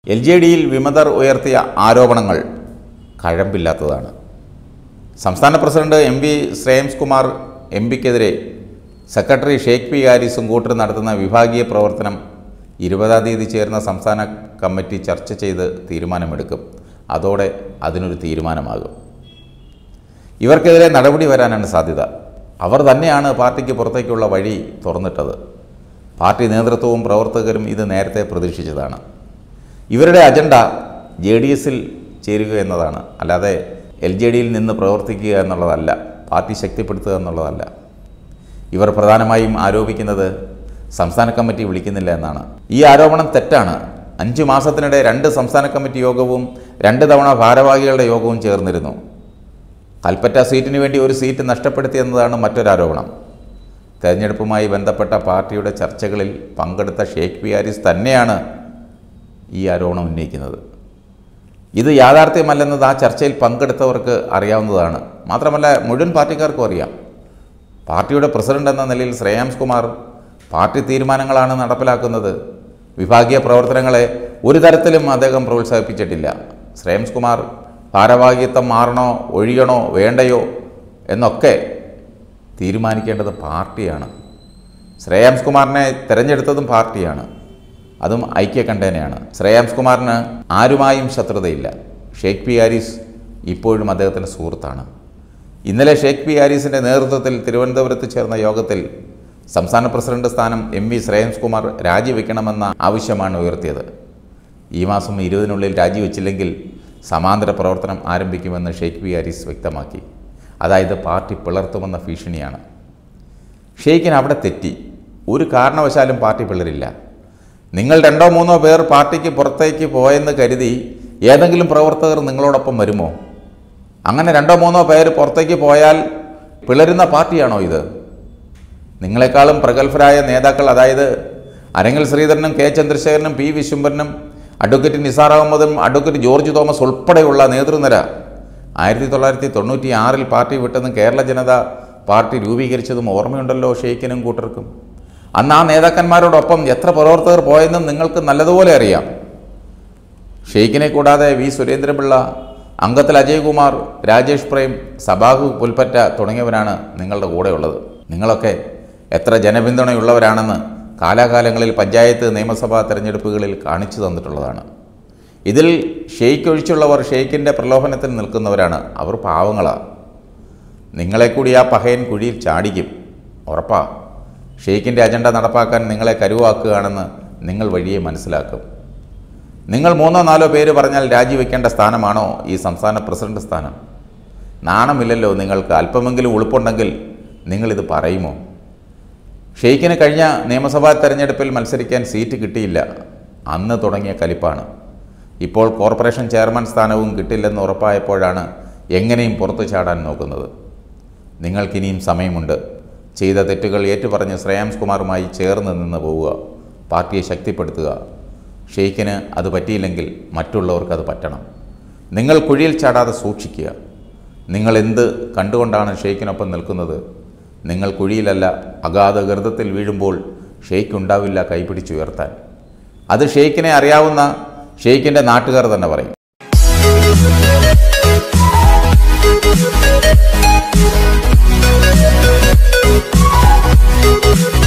L J ഡിയിൽ വിമതർ ഉയർത്തിയ ആരോപണങ്ങൾ കഴമ്പില്ലാത്തതാണ് സംസ്ഥാന president M V Shreyams Kumar M പിക്കെതിരെ സെക്രട്ടറി ഷേഖ് പി ഹാരിസും കൂട്ടർ നടത്തുന്ന വിഭാഗീയ പ്രവർത്തനം ഇരുപതാം തീയതി ചേർന്ന സംസ്ഥാന കമ്മിറ്റി ചർച്ച ചെയ്ത് തീരുമാനമെടുക്കും അതോടെ അതിനൊരു തീരുമാനമാകും ഇവർക്കെതിരെ നടപടി വരാനാണ് സാധ്യത അവർ തന്നെയാണ് പാർട്ടിക്ക് പുറത്തേക്കുള്ള വഴി തുറന്നിട്ടത് പാർട്ടി നേതൃത്വവും പ്രവർത്തകരും ഇത് നേരത്തെ പ്രതീക്ഷിച്ചതാണ് ഇവരുടെ അജണ്ട ജെ ഡി എസിൽ ചേരുക എന്നതാണ് അല്ലാതെ എൽ ജെ ഡിയിൽ നിന്ന് പ്രവർത്തിക്കുക എന്നുള്ളതല്ല പാർട്ടി ശക്തിപ്പെടുത്തുക എന്നുള്ളതല്ല ഇവർ പ്രധാനമായും ആരോപിക്കുന്നത് സംസ്ഥാന കമ്മിറ്റി വിളിക്കുന്നില്ല എന്നാണ് ഈ ആരോപണം തെറ്റാണ് അഞ്ച് മാസത്തിനിടെ രണ്ട് സംസ്ഥാന കമ്മിറ്റി യോഗവും രണ്ട് തവണ ഭാരവാഹികളുടെ യോഗവും ചേർന്നിരുന്നു കൽപ്പറ്റ സീറ്റിന് വേണ്ടി ഒരു സീറ്റ് നഷ്ടപ്പെടുത്തിയെന്നതാണ് മറ്റൊരാരോപണം തെരഞ്ഞെടുപ്പുമായി ബന്ധപ്പെട്ട പാർട്ടിയുടെ ചർച്ചകളിൽ പങ്കെടുത്ത ഷേഖ് പി ഹാരിസ് തന്നെയാണ് ഈ ആരോപണം ഉന്നയിക്കുന്നത് ഇത് യാഥാർത്ഥ്യമല്ലെന്നത് ആ ചർച്ചയിൽ പങ്കെടുത്തവർക്ക് അറിയാവുന്നതാണ് മാത്രമല്ല മുഴുവൻ പാർട്ടിക്കാർക്കും അറിയാം പാർട്ടിയുടെ പ്രസിഡന്റ് എന്ന നിലയിൽ ശ്രേയാംസ് കുമാർ പാർട്ടി തീരുമാനങ്ങളാണ് നടപ്പിലാക്കുന്നത് വിഭാഗീയ പ്രവർത്തനങ്ങളെ ഒരു തരത്തിലും അദ്ദേഹം പ്രോത്സാഹിപ്പിച്ചിട്ടില്ല ശ്രേയംസ് കുമാർ ഭാരവാഹിത്വം മാറണോ ഒഴിയണോ വേണ്ടയോ എന്നൊക്കെ തീരുമാനിക്കേണ്ടത് പാർട്ടിയാണ് ശ്രേയാംസ് കുമാറിനെ തിരഞ്ഞെടുത്തതും പാർട്ടിയാണ് അതും ഐക്യകണ്ഠേനയാണ് ശ്രേയാംസ് കുമാറിന് ആരുമായും ശത്രുതയില്ല ഷേഖ് പി ഹാരിസ് ഇപ്പോഴും അദ്ദേഹത്തിൻ്റെ സുഹൃത്താണ് ഇന്നലെ ഷേഖ് പി ഹാരിസിൻ്റെ നേതൃത്വത്തിൽ തിരുവനന്തപുരത്ത് ചേർന്ന യോഗത്തിൽ സംസ്ഥാന പ്രസിഡന്റ് സ്ഥാനം എം വി ശ്രേയംസ് കുമാർ രാജിവെക്കണമെന്ന ആവശ്യമാണ് ഉയർത്തിയത് ഈ മാസം ഇരുപതിനുള്ളിൽ രാജിവെച്ചില്ലെങ്കിൽ സമാന്തര പ്രവർത്തനം ആരംഭിക്കുമെന്ന് ഷെയ്ഖ് പി ഹാരിസ് വ്യക്തമാക്കി അതായത് പാർട്ടി പിളർത്തുമെന്ന ഭീഷണിയാണ് ഷെയ്ഖിന് അവിടെ തെറ്റി ഒരു കാരണവശാലും പാർട്ടി പിളരില്ല നിങ്ങൾ രണ്ടോ മൂന്നോ പേർ പാർട്ടിക്ക് പുറത്തേക്ക് പോയെന്ന് കരുതി ഏതെങ്കിലും പ്രവർത്തകർ നിങ്ങളോടൊപ്പം വരുമോ അങ്ങനെ രണ്ടോ മൂന്നോ പേര് പുറത്തേക്ക് പോയാൽ പിളരുന്ന പാർട്ടിയാണോ ഇത് നിങ്ങളെക്കാളും പ്രഗത്ഭരായ നേതാക്കൾ അതായത് അരങ്ങൽ ശ്രീധരനും കെ ചന്ദ്രശേഖരനും പി വിശ്വംഭരനും അഡ്വക്കേറ്റ് നിസാർ അഹമ്മദും അഡ്വക്കേറ്റ് ജോർജ് തോമസ് ഉൾപ്പെടെയുള്ള നേതൃനിര ആയിരത്തി തൊള്ളായിരത്തി തൊണ്ണൂറ്റി ആറിൽ പാർട്ടി വിട്ടതും കേരള ജനത പാർട്ടി രൂപീകരിച്ചതും ഓർമ്മയുണ്ടല്ലോ ഷെയ്ഖിനും കൂട്ടർക്കും അന്ന് ആ നേതാക്കന്മാരോടൊപ്പം എത്ര പ്രവർത്തകർ പോയെന്നും നിങ്ങൾക്ക് നല്ലതുപോലെ അറിയാം ഷെയ്ഖിനെ കൂടാതെ വി സുരേന്ദ്രപിള്ള അംഗത്തിൽ അജയ്കുമാർ രാജേഷ് പ്രേം സബാഹു പുൽപ്പറ്റ തുടങ്ങിയവരാണ് നിങ്ങളുടെ കൂടെയുള്ളത് നിങ്ങളൊക്കെ എത്ര ജനപിന്തുണയുള്ളവരാണെന്ന് കാലാകാലങ്ങളിൽ പഞ്ചായത്ത് നിയമസഭാ തെരഞ്ഞെടുപ്പുകളിൽ കാണിച്ചു തന്നിട്ടുള്ളതാണ് ഇതിൽ ഷെയ്ഖ് ഒഴിച്ചുള്ളവർ ഷെയ്ഖിൻ്റെ പ്രലോഭനത്തിൽ നിൽക്കുന്നവരാണ് അവർ പാവങ്ങളാണ് നിങ്ങളെ കൂടി ആ പഹയൻ കുഴിയിൽ ചാടിക്കും ഉറപ്പാ ഷെയ്ഖിൻ്റെ അജണ്ട നടപ്പാക്കാൻ നിങ്ങളെ കരുവാക്കുകയാണെന്ന് നിങ്ങൾ വഴിയെ മനസ്സിലാക്കും നിങ്ങൾ മൂന്നോ നാലോ പേര് പറഞ്ഞാൽ രാജിവെക്കേണ്ട സ്ഥാനമാണോ ഈ സംസ്ഥാന പ്രസിഡന്റ് സ്ഥാനം നാണമില്ലല്ലോ നിങ്ങൾക്ക് അല്പമെങ്കിലും ഉളുപ്പുണ്ടെങ്കിൽ നിങ്ങളിത് പറയുമോ ഷെയ്ഖിന് കഴിഞ്ഞ നിയമസഭാ തെരഞ്ഞെടുപ്പിൽ മത്സരിക്കാൻ സീറ്റ് കിട്ടിയില്ല അന്ന് തുടങ്ങിയ കലിപ്പാണ് ഇപ്പോൾ കോർപ്പറേഷൻ ചെയർമാൻ സ്ഥാനവും കിട്ടില്ലെന്ന് ഉറപ്പായപ്പോഴാണ് എങ്ങനെയും പുറത്തു ചാടാൻ നോക്കുന്നത് നിങ്ങൾക്കിനിയും സമയമുണ്ട് ചെയ്ത തെറ്റുകൾ ഏറ്റുപറഞ്ഞ് ശ്രേയാംസ് കുമാറുമായി ചേർന്ന് നിന്ന് പോവുക പാർട്ടിയെ ശക്തിപ്പെടുത്തുക ഷെയ്ഖിന് അത് പറ്റിയില്ലെങ്കിൽ മറ്റുള്ളവർക്ക് അത് പറ്റണം നിങ്ങൾ കുഴിയിൽ ചാടാതെ സൂക്ഷിക്കുക നിങ്ങൾ എന്ത് കണ്ടുകൊണ്ടാണ് ഷെയ്ഖിനൊപ്പം നിൽക്കുന്നത് നിങ്ങൾ കുഴിയിലല്ല അഗാധ ഗർത്തത്തിൽ വീഴുമ്പോൾ ഷെയ്ഖ് ഉണ്ടാവില്ല കൈപിടിച്ചുയർത്താൻ അത് ഷെയ്ഖിനെ അറിയാവുന്ന ഷെയ്ഖിൻ്റെ നാട്ടുകാർ തന്നെ പറയും Thank you.